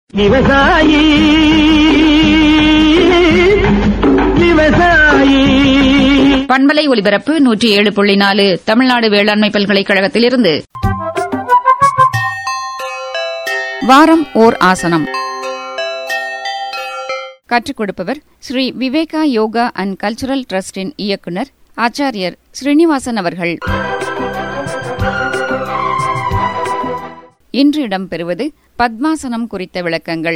விவசாயி விவசாயி பண்பலை ஒலிபரப்பு நூற்றி ஏழு புள்ளி நாலு தமிழ்நாடு வேளாண்மை பல்கலைக்கழகத்திலிருந்து வாரம் ஓர் ஆசனம் கற்றுக் கொடுப்பவர் ஸ்ரீ விவேகா யோகா அண்ட் கல்ச்சுரல் டிரஸ்டின் இயக்குனர் ஆச்சாரியர் ஸ்ரீனிவாசன் அவர்கள் இன்று இடம்பெறுவது பத்மாசனம் குறித்த விளக்கங்கள்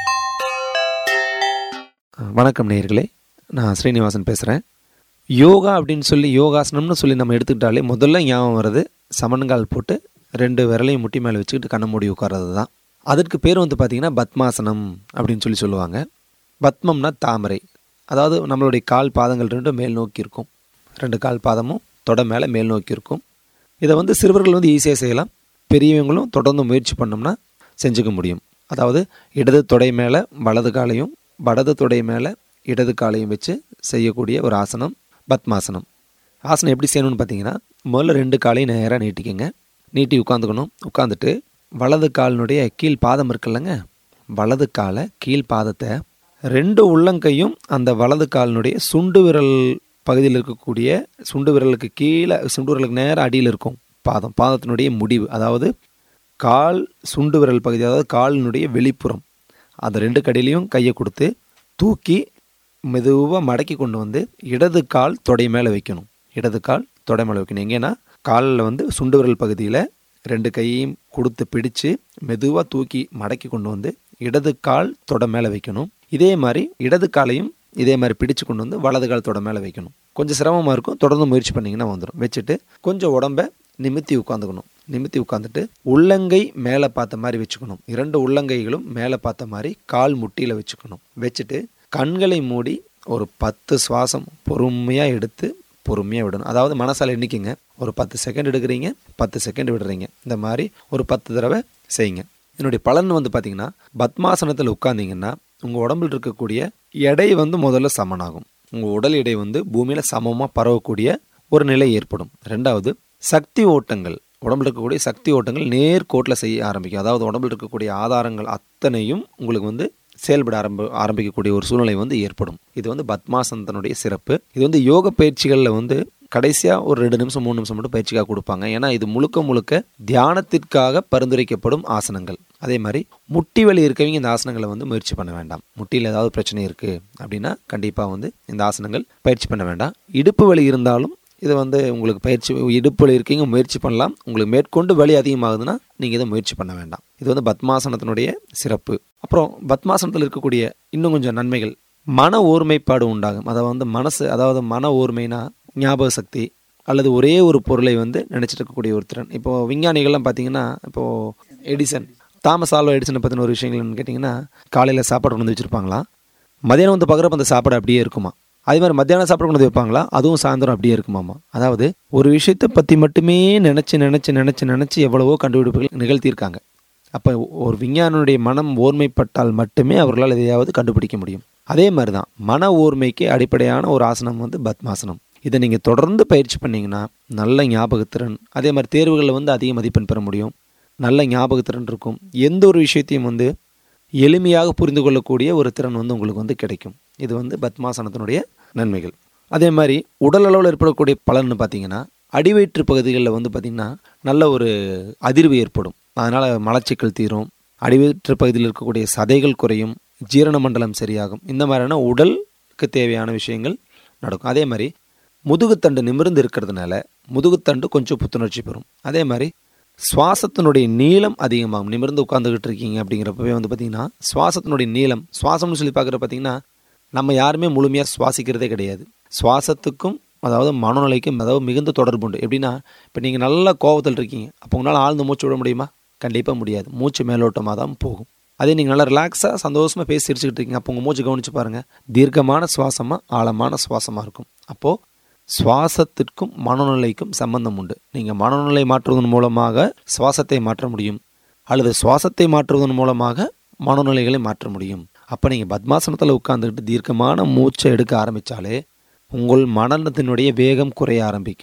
வணக்கம் நேயர்களே நான் ஸ்ரீனிவாசன் பேசுகிறேன் யோகா அப்படின்னு சொல்லி யோகாசனம்னு சொல்லி நம்ம எடுத்துக்கிட்டாலே முதல்ல ஞாபகம் வர்றது சமன்கால் போட்டு ரெண்டு விரலையும் முட்டி மேலே வச்சுக்கிட்டு கண்ணை மூடி உட்கார்றது தான் அதற்கு பேர் வந்து பார்த்திங்கன்னா பத்மாசனம் அப்படின்னு சொல்லி சொல்லுவாங்க பத்மம்னா தாமரை அதாவது நம்மளுடைய கால் பாதங்கள் ரெண்டும் மேல் நோக்கி இருக்கும் ரெண்டு கால் பாதமும் தொடை மேலே மேல் நோக்கி இருக்கும் இதை வந்து சிறுவர்கள் வந்து ஈஸியாக செய்யலாம் பெரியவங்களும் தொடர்ந்து முயற்சி பண்ணோம்னா செஞ்சுக்க முடியும் அதாவது இடது தொடை மேலே வலது காலையும் வலது தொடை மேலே இடது காலையும் வச்சு செய்யக்கூடிய ஒரு ஆசனம் பத்மாசனம் ஆசனம் எப்படி செய்யணும்னு பார்த்தீங்கன்னா முதல்ல ரெண்டு காலையும் நேராக நீட்டிக்கங்க நீட்டி உட்காந்துக்கணும் உட்காந்துட்டு வலது காலினுடைய கீழ் பாதம் இருக்குல்லங்க வலது காலை கீழ் பாதத்தை ரெண்டு உள்ளங்கையும் அந்த வலது காலினுடைய சுண்டு விரல் பகுதியில் இருக்கக்கூடிய சுண்டு விரலுக்கு கீழே சுண்டு விரலுக்கு நேராக அடியில் இருக்கும் பாதம் பாதத்தினுடைய முடிவு அதாவது கால் சுண்டு விரல் பகுதி அதாவது காலினுடைய வெளிப்புறம் அந்த ரெண்டு கடையிலையும் கையை கொடுத்து தூக்கி மெதுவாக மடக்கி கொண்டு வந்து இடது கால் தொடை மேலே வைக்கணும் இடது கால் தொடை மேலே வைக்கணும் எங்கேன்னா காலில் வந்து சுண்டு விரல் பகுதியில் ரெண்டு கையையும் கொடுத்து பிடிச்சு மெதுவாக தூக்கி மடக்கி கொண்டு வந்து இடது கால் தொடை மேலே வைக்கணும் இதே மாதிரி இடது காலையும் இதே மாதிரி பிடிச்சு கொண்டு வந்து வலது கால் தொடை மேலே வைக்கணும் கொஞ்சம் சிரமமாக இருக்கும் தொடர்ந்து முயற்சி பண்ணிங்கன்னா வந்துடும் வச்சுட்டு கொஞ்சம் உடம்ப நிமித்தி உட்காந்துக்கணும் நிமித்தி உட்காந்துட்டு உள்ளங்கை மேலே பார்த்த மாதிரி வச்சுக்கணும் இரண்டு உள்ளங்கைகளும் மேலே பார்த்த மாதிரி கால் முட்டியில் வச்சுக்கணும் வச்சுட்டு கண்களை மூடி ஒரு பத்து சுவாசம் பொறுமையாக எடுத்து பொறுமையாக விடணும் அதாவது மனசால் எண்ணிக்கைங்க ஒரு பத்து செகண்ட் எடுக்கிறீங்க பத்து செகண்ட் விடுறீங்க இந்த மாதிரி ஒரு பத்து தடவை செய்யுங்க இதனுடைய பலன் வந்து பார்த்தீங்கன்னா பத்மாசனத்தில் உட்கார்ந்தீங்கன்னா உங்கள் உடம்பில் இருக்கக்கூடிய எடை வந்து முதல்ல சமனாகும் உங்கள் உடல் எடை வந்து பூமியில் சமமாக பரவக்கூடிய ஒரு நிலை ஏற்படும் ரெண்டாவது சக்தி ஓட்டங்கள் உடம்புல இருக்கக்கூடிய சக்தி ஓட்டங்கள் நேர்கோட்டில் செய்ய ஆரம்பிக்கும் அதாவது உடம்புல இருக்கக்கூடிய ஆதாரங்கள் அத்தனையும் உங்களுக்கு வந்து செயல்பட ஆரம்ப ஆரம்பிக்கக்கூடிய ஒரு சூழ்நிலை வந்து ஏற்படும் இது வந்து பத்மாசனத்தினுடைய சிறப்பு இது வந்து யோக பயிற்சிகளில் வந்து கடைசியாக ஒரு ரெண்டு நிமிஷம் மூணு நிமிஷம் மட்டும் பயிற்சிக்காக கொடுப்பாங்க ஏன்னா இது முழுக்க முழுக்க தியானத்திற்காக பரிந்துரைக்கப்படும் ஆசனங்கள் அதே மாதிரி முட்டி வலி இருக்கவங்க இந்த ஆசனங்களை வந்து முயற்சி பண்ண வேண்டாம் முட்டியில் ஏதாவது பிரச்சனை இருக்குது அப்படின்னா கண்டிப்பாக வந்து இந்த ஆசனங்கள் பயிற்சி பண்ண வேண்டாம் இடுப்பு வலி இருந்தாலும் இது வந்து உங்களுக்கு பயிற்சி இடுப்பில் இருக்கீங்க முயற்சி பண்ணலாம் உங்களுக்கு மேற்கொண்டு வலி அதிகமாகுதுன்னா நீங்கள் இதை முயற்சி பண்ண வேண்டாம் இது வந்து பத்மாசனத்தினுடைய சிறப்பு அப்புறம் பத்மாசனத்தில் இருக்கக்கூடிய இன்னும் கொஞ்சம் நன்மைகள் மன ஒருமைப்பாடு உண்டாகும் அதை வந்து மனசு அதாவது மன ஓர்மைனா ஞாபக சக்தி அல்லது ஒரே ஒரு பொருளை வந்து நினச்சிட்டு இருக்கக்கூடிய ஒரு திறன் இப்போது விஞ்ஞானிகள்லாம் பார்த்தீங்கன்னா இப்போது எடிசன் தாமஸ் ஆல்வா எடிசனை பற்றின ஒரு விஷயங்கள் என்னன்னு கேட்டிங்கன்னா காலையில் சாப்பாடு கொண்டு வந்து வச்சுருப்பாங்களாம் மதியானம் வந்து பார்க்குறப்ப அந்த சாப்பாடு அப்படியே இருக்குமா அதே மாதிரி மத்தியானம் சாப்பாடு கொண்டு வந்து வைப்பாங்களா அதுவும் சாயந்தரம் அப்படியே இருக்குமாமா அதாவது ஒரு விஷயத்தை பற்றி மட்டுமே நினச்சி நினச்சி நினச்சி நினச்சி எவ்வளவோ கண்டுபிடிப்புகள் நிகழ்த்தியிருக்காங்க அப்போ ஒரு விஞ்ஞானியுடைய மனம் ஓர்மைப்பட்டால் மட்டுமே அவர்களால் எதையாவது கண்டுபிடிக்க முடியும் அதே மாதிரி தான் மன ஓர்மைக்கு அடிப்படையான ஒரு ஆசனம் வந்து பத்மாசனம் இதை நீங்கள் தொடர்ந்து பயிற்சி பண்ணிங்கன்னா நல்ல ஞாபகத்திறன் அதே மாதிரி தேர்வுகளில் வந்து அதிக மதிப்பெண் பெற முடியும் நல்ல ஞாபகத்திறன் இருக்கும் எந்த ஒரு விஷயத்தையும் வந்து எளிமையாக புரிந்து கொள்ளக்கூடிய ஒரு திறன் வந்து உங்களுக்கு வந்து கிடைக்கும் இது வந்து பத்மாசனத்தினுடைய நன்மைகள் அதே மாதிரி உடல் அளவில் ஏற்படக்கூடிய பலன்னு பார்த்தீங்கன்னா அடிவயிற்று பகுதிகளில் வந்து பார்த்திங்கன்னா நல்ல ஒரு அதிர்வு ஏற்படும் அதனால் மலச்சிக்கல் தீரும் அடிவயிற்று பகுதியில் இருக்கக்கூடிய சதைகள் குறையும் ஜீரண மண்டலம் சரியாகும் இந்த மாதிரியான உடலுக்கு தேவையான விஷயங்கள் நடக்கும் அதே மாதிரி முதுகுத்தண்டு நிமிர்ந்து இருக்கிறதுனால முதுகுத்தண்டு கொஞ்சம் புத்துணர்ச்சி பெறும் அதே மாதிரி சுவாசத்தினுடைய நீளம் அதிகமாகும் நிமிர்ந்து உட்காந்துக்கிட்டு இருக்கீங்க அப்படிங்கிறப்பவே வந்து பார்த்திங்கன்னா சுவாசத்தினுடைய நீளம் சுவாசம்னு சொல்லி பார்க்குற பார்த்திங்கன்னா நம்ம யாருமே முழுமையாக சுவாசிக்கிறதே கிடையாது சுவாசத்துக்கும் அதாவது மனநிலைக்கும் அதாவது மிகுந்த தொடர்பு உண்டு எப்படின்னா இப்போ நீங்கள் நல்ல கோவத்தில் இருக்கீங்க அப்போ உங்களால் ஆழ்ந்து மூச்சு விட முடியுமா கண்டிப்பாக முடியாது மூச்சு மேலோட்டமாக தான் போகும் அதே நீங்கள் நல்லா ரிலாக்ஸாக சந்தோஷமாக பேசி சிரிச்சுக்கிட்டு இருக்கீங்க அப்போ உங்கள் மூச்சு கவனித்து பாருங்கள் தீர்க்கமான சுவாசமாக ஆழமான சுவாசமாக இருக்கும் அப்போது சுவாசத்திற்கும் மனநிலைக்கும் சம்பந்தம் உண்டு நீங்கள் மனநிலை மாற்றுவதன் மூலமாக சுவாசத்தை மாற்ற முடியும் அல்லது சுவாசத்தை மாற்றுவதன் மூலமாக மனநிலைகளை மாற்ற முடியும் அப்போ நீங்கள் பத்மாசனத்தில் உட்காந்துக்கிட்டு தீர்க்கமான மூச்சை எடுக்க ஆரம்பித்தாலே உங்கள் மனநத்தினுடைய வேகம் குறைய ஆரம்பிக்கும்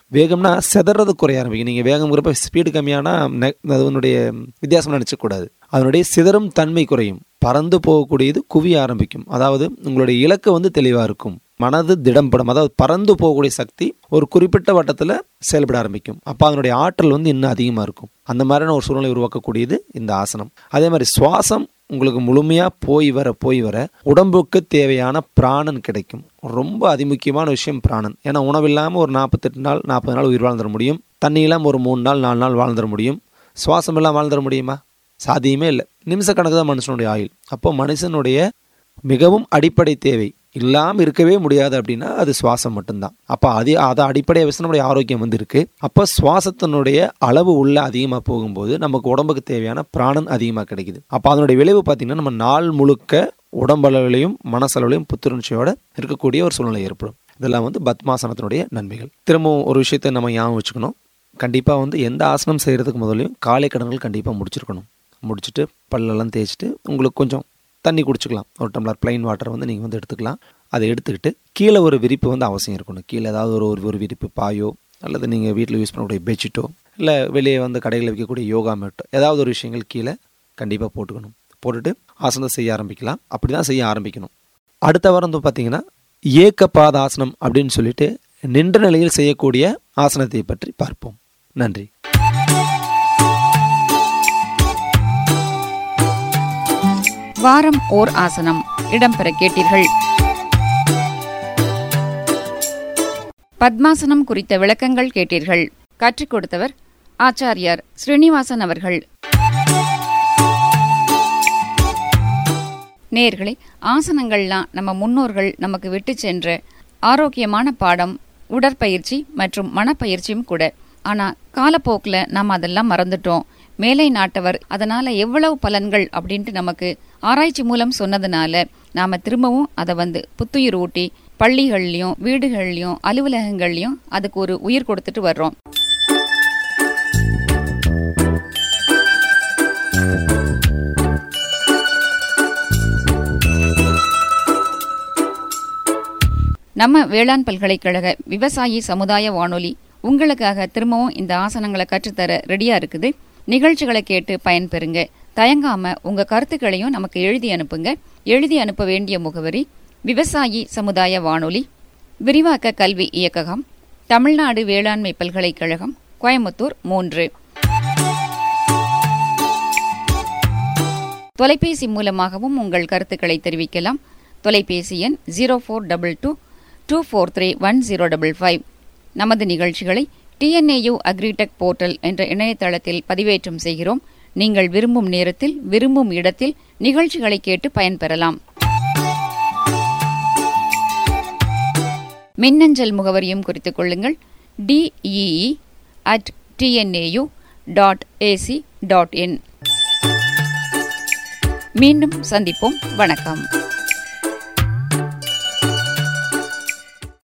வேகம்னா செதறது குறைய ஆரம்பிக்கும் நீங்கள் வேகம்ங்கிறப்ப ஸ்பீடு கம்மியானா நெ- அதனுடைய வித்தியாசம் நினச்சக்கூடாது அதனுடைய சிதறும் தன்மை குறையும் பறந்து போகக்கூடியது குவிய ஆரம்பிக்கும் அதாவது உங்களுடைய இலக்கு வந்து தெளிவாக இருக்கும் மனது திடம்படும் அதாவது பறந்து போகக்கூடிய சக்தி ஒரு குறிப்பிட்ட வட்டத்தில் செயல்பட ஆரம்பிக்கும் அப்போ அதனுடைய ஆற்றல் வந்து இன்னும் அதிகமாக இருக்கும் அந்த மாதிரியான ஒரு சூழ்நிலை உருவாக்கக்கூடியது இந்த ஆசனம் அதே மாதிரி சுவாசம் உங்களுக்கு முழுமையாக போய் வர போய் வர உடம்புக்கு தேவையான பிராணன் கிடைக்கும் ரொம்ப அதிமுக்கியமான விஷயம் பிராணன் ஏன்னா உணவில்லாமல் ஒரு நாற்பத்தெட்டு நாள் நாற்பது நாள் உயிர் வாழ்ந்துட முடியும் தண்ணி இல்லாமல் ஒரு மூணு நாள் நாலு நாள் வாழ்ந்துட முடியும் சுவாசம் இல்லாமல் வாழ்ந்துட முடியுமா சாத்தியமே இல்லை நிமிஷக்கணக்கு தான் மனுஷனுடைய ஆயுள் அப்போ மனுஷனுடைய மிகவும் அடிப்படை தேவை இல்லாமல் இருக்கவே முடியாது அப்படின்னா அது சுவாசம் மட்டும்தான் அப்போ அது அதை அடிப்படையாக வச்சு நம்முடைய ஆரோக்கியம் வந்து இருக்கு அப்போ சுவாசத்தினுடைய அளவு உள்ள அதிகமாக போகும்போது நமக்கு உடம்புக்கு தேவையான பிராணன் அதிகமாக கிடைக்குது அப்போ அதனுடைய விளைவு பார்த்தீங்கன்னா நம்ம நாள் முழுக்க உடம்பளவிலையும் மனசளவிலையும் புத்துணர்ச்சியோட இருக்கக்கூடிய ஒரு சூழ்நிலை ஏற்படும் இதெல்லாம் வந்து பத்மாசனத்தினுடைய நன்மைகள் திரும்பவும் ஒரு விஷயத்தை நம்ம ஞாபகம் வச்சுக்கணும் கண்டிப்பாக வந்து எந்த ஆசனம் செய்கிறதுக்கு முதலையும் காலை கடன்கள் கண்டிப்பாக முடிச்சிருக்கணும் முடிச்சுட்டு பல்லெல்லாம் தேய்ச்சிட்டு உங்களுக்கு கொஞ்சம் தண்ணி குடிச்சுக்கலாம் ஒரு டம்ளர் ப்ளைன் வாட்டர் வந்து நீங்கள் வந்து எடுத்துக்கலாம் அதை எடுத்துக்கிட்டு கீழே ஒரு விரிப்பு வந்து அவசியம் இருக்கணும் கீழே ஏதாவது ஒரு ஒரு ஒரு விரிப்பு பாயோ அல்லது நீங்கள் வீட்டில் யூஸ் பண்ணக்கூடிய பெட்ஷீட்டோ இல்லை வெளியே வந்து கடைகளில் விற்கக்கூடிய யோகா மேட்டோ ஏதாவது ஒரு விஷயங்கள் கீழே கண்டிப்பாக போட்டுக்கணும் போட்டுட்டு ஆசனம் செய்ய ஆரம்பிக்கலாம் அப்படி தான் செய்ய ஆரம்பிக்கணும் அடுத்த வாரம் வந்து பார்த்தீங்கன்னா ஏக்கபாத ஆசனம் அப்படின்னு சொல்லிட்டு நின்ற நிலையில் செய்யக்கூடிய ஆசனத்தை பற்றி பார்ப்போம் நன்றி வாரம் ஓர் ஆசனம் இடம்பெற கேட்டீர்கள் பத்மாசனம் குறித்த விளக்கங்கள் கேட்டீர்கள் கற்றுக் கொடுத்தவர் ஆச்சாரியார் ஸ்ரீனிவாசன் அவர்கள் நேர்களே ஆசனங்கள்லாம் நம்ம முன்னோர்கள் நமக்கு விட்டு சென்ற ஆரோக்கியமான பாடம் உடற்பயிற்சி மற்றும் மனப்பயிற்சியும் கூட ஆனா காலப்போக்கில் நாம் அதெல்லாம் மறந்துட்டோம் மேலை நாட்டவர் அதனால எவ்வளவு பலன்கள் அப்படின்ட்டு நமக்கு ஆராய்ச்சி மூலம் சொன்னதுனால நாம திரும்பவும் அதை வந்து புத்துயிர் ஊட்டி பள்ளிகள்லயும் வீடுகள்லயும் அலுவலகங்கள்லயும் அதுக்கு ஒரு உயிர் கொடுத்துட்டு வர்றோம் நம்ம வேளாண் பல்கலைக்கழக விவசாயி சமுதாய வானொலி உங்களுக்காக திரும்பவும் இந்த ஆசனங்களை கற்றுத்தர ரெடியா இருக்குது நிகழ்ச்சிகளை கேட்டு பயன்பெறுங்க தயங்காம உங்க கருத்துக்களையும் நமக்கு எழுதி அனுப்புங்க எழுதி அனுப்ப வேண்டிய முகவரி விவசாயி சமுதாய வானொலி விரிவாக்க கல்வி இயக்ககம் தமிழ்நாடு வேளாண்மை பல்கலைக்கழகம் கோயம்புத்தூர் மூன்று தொலைபேசி மூலமாகவும் உங்கள் கருத்துக்களை தெரிவிக்கலாம் தொலைபேசி எண் zero four double two two four three one zero double five நமது நிகழ்ச்சிகளை டிஎன்ஏயு அக்ரிடெக் போர்ட்டல் என்ற இணையதளத்தில் பதிவேற்றம் செய்கிறோம் நீங்கள் விரும்பும் நேரத்தில் விரும்பும் இடத்தில் நிகழ்ச்சிகளை கேட்டு பயன்பெறலாம் மின்னஞ்சல் முகவரியும் குறித்துக் கொள்ளுங்கள் DEE at TNAU dot AC dot in மீண்டும் சந்திப்போம் வணக்கம்